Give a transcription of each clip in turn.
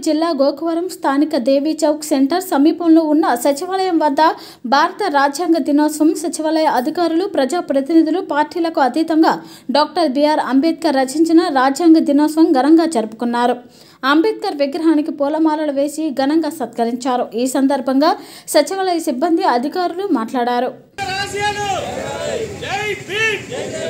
జిల్లా గోకవరం స్థానిక దేవీ చౌక్ సెంటర్ సమీపంలో ఉన్న సచివాలయం వద్ద భారత రాజ్యాంగ దినోత్సవం సచివాలయ అధికారులు ప్రజాప్రతినిధులు పార్టీలకు అతీతంగా డాక్టర్ బిఆర్ అంబేద్కర్ రచించిన రాజ్యాంగ దినోత్సవం ఘనంగా జరుపుకున్నారు అంబేద్కర్ విగ్రహానికి పూలమాలలు వేసి ఘనంగా సత్కరించారు ఈ సందర్భంగా సచివాలయ సిబ్బంది అధికారులు మాట్లాడారు రాజ్యాలు జై భీమ్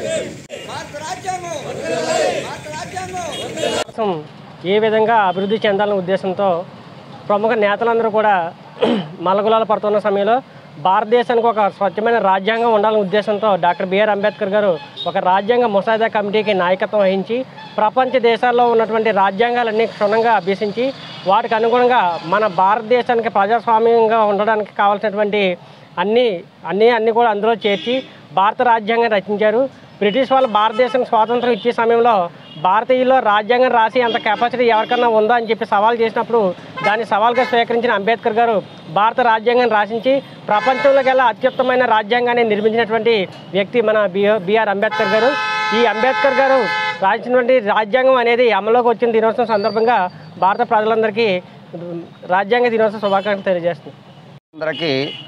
భారత రాజ్యాంగం భారత రాజ్యాంగం కోసం ఏ విధంగా అభివృద్ధి చెందాలనే ఉద్దేశంతో ప్రముఖ నేతలందరూ కూడా మలగులాలు పడుతున్న సమయంలో భారతదేశానికి ఒక స్వచ్ఛమైన రాజ్యాంగం ఉండాలనే ఉద్దేశంతో డాక్టర్ బిఆర్ అంబేద్కర్ గారు ఒక రాజ్యాంగ ముసాయిదా కమిటీకి నాయకత్వం వహించి ప్రపంచ దేశాల్లో ఉన్నటువంటి రాజ్యాంగాలన్నీ క్షుణ్ణంగా అభ్యసించి వాటికి అనుగుణంగా మన భారతదేశానికి ప్రజాస్వామ్యంగా ఉండడానికి కావాల్సినటువంటి అన్ని అన్ని అన్ని కూడా అందులో చేర్చి భారత రాజ్యాంగం రచించారు బ్రిటిష్ వాళ్ళు భారతదేశానికి స్వాతంత్రం ఇచ్చే సమయంలో భారతీయుల్లో రాజ్యాంగం రాసి అంత కెపాసిటీ ఎవరికన్నా ఉందా అని చెప్పి సవాల్ చేసినప్పుడు దాన్ని సవాల్గా స్వీకరించిన అంబేద్కర్ గారు భారత రాజ్యాంగం రాసించి ప్రపంచంలోకెల్లా అత్యుత్తమైన రాజ్యాంగాన్ని నిర్మించినటువంటి వ్యక్తి మన బిఆర్ బిఆర్ అంబేద్కర్ గారు ఈ అంబేద్కర్ గారు రాసినటువంటి రాజ్యాంగం అనేది అమలులోకి వచ్చిన దినోత్సవం సందర్భంగా భారత ప్రజలందరికీ రాజ్యాంగ దినోత్సవ శుభాకాంక్షలు తెలియజేస్తుంది అందరికీ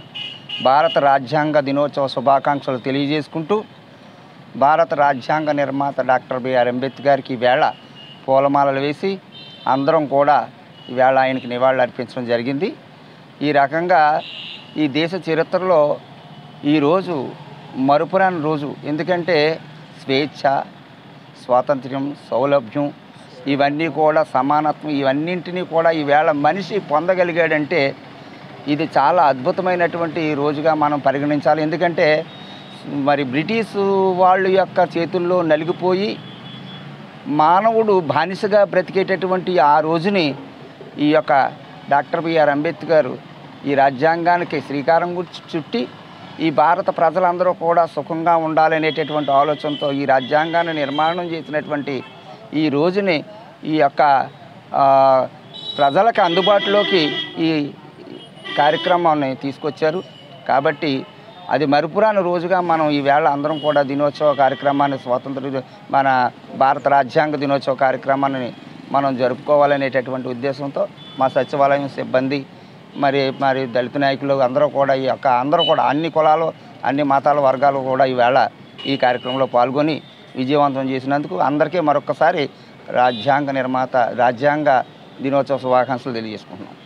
భారత రాజ్యాంగ దినోత్సవ శుభాకాంక్షలు తెలియజేసుకుంటూ భారత రాజ్యాంగ నిర్మాత డాక్టర్ బిఆర్ అంబేద్కర్కి ఈవేళ పూలమాలలు వేసి అందరం కూడా ఈవేళ ఆయనకి నివాళులు అర్పించడం జరిగింది ఈ రకంగా ఈ దేశ చరిత్రలో ఈరోజు మరుపురాని రోజు ఎందుకంటే స్వేచ్ఛ స్వాతంత్ర్యం సౌలభ్యం ఇవన్నీ కూడా సమానత్వం ఇవన్నింటినీ కూడా ఈవేళ మనిషి పొందగలిగాడంటే ఇది చాలా అద్భుతమైనటువంటి రోజుగా మనం పరిగణించాలి ఎందుకంటే మరి బ్రిటిష్ వాళ్ళ యొక్క చేతుల్లో నలిగిపోయి మానవుడు బానిసగా బ్రతికేటటువంటి ఆ రోజుని ఈ యొక్క డాక్టర్ బిఆర్ అంబేద్కర్ ఈ రాజ్యాంగానికి శ్రీకారం గుర్చి చుట్టి ఈ భారత ప్రజలందరూ కూడా సుఖంగా ఉండాలనేటటువంటి ఆలోచనతో ఈ రాజ్యాంగాన్ని నిర్మాణం చేసినటువంటి ఈ రోజుని ఈ యొక్క ఆ, ప్రజలకు అందుబాటులోకి ఈ కార్యక్రమాన్ని తీసుకొచ్చారు కాబట్టి అది మరుపురాని రోజుగా మనం ఈవేళ అందరం కూడా దినోత్సవ కార్యక్రమాన్ని స్వాతంత్ర ది- మన భారత రాజ్యాంగ దినోత్సవ కార్యక్రమాన్ని మనం జరుపుకోవాలనేటటువంటి ఉద్దేశంతో మా సచివాలయం సిబ్బంది మరి మరి దళిత నాయకులు అందరూ కూడా ఈ యొక్క అందరూ కూడా అన్ని కులాలు అన్ని మతాల వర్గాలు కూడా ఈవేళ ఈ కార్యక్రమంలో పాల్గొని విజయవంతం చేసినందుకు అందరికీ మరొకసారి రాజ్యాంగ నిర్మాత రాజ్యాంగ దినోత్సవ శుభాకాంక్షలు తెలియజేసుకుంటున్నాం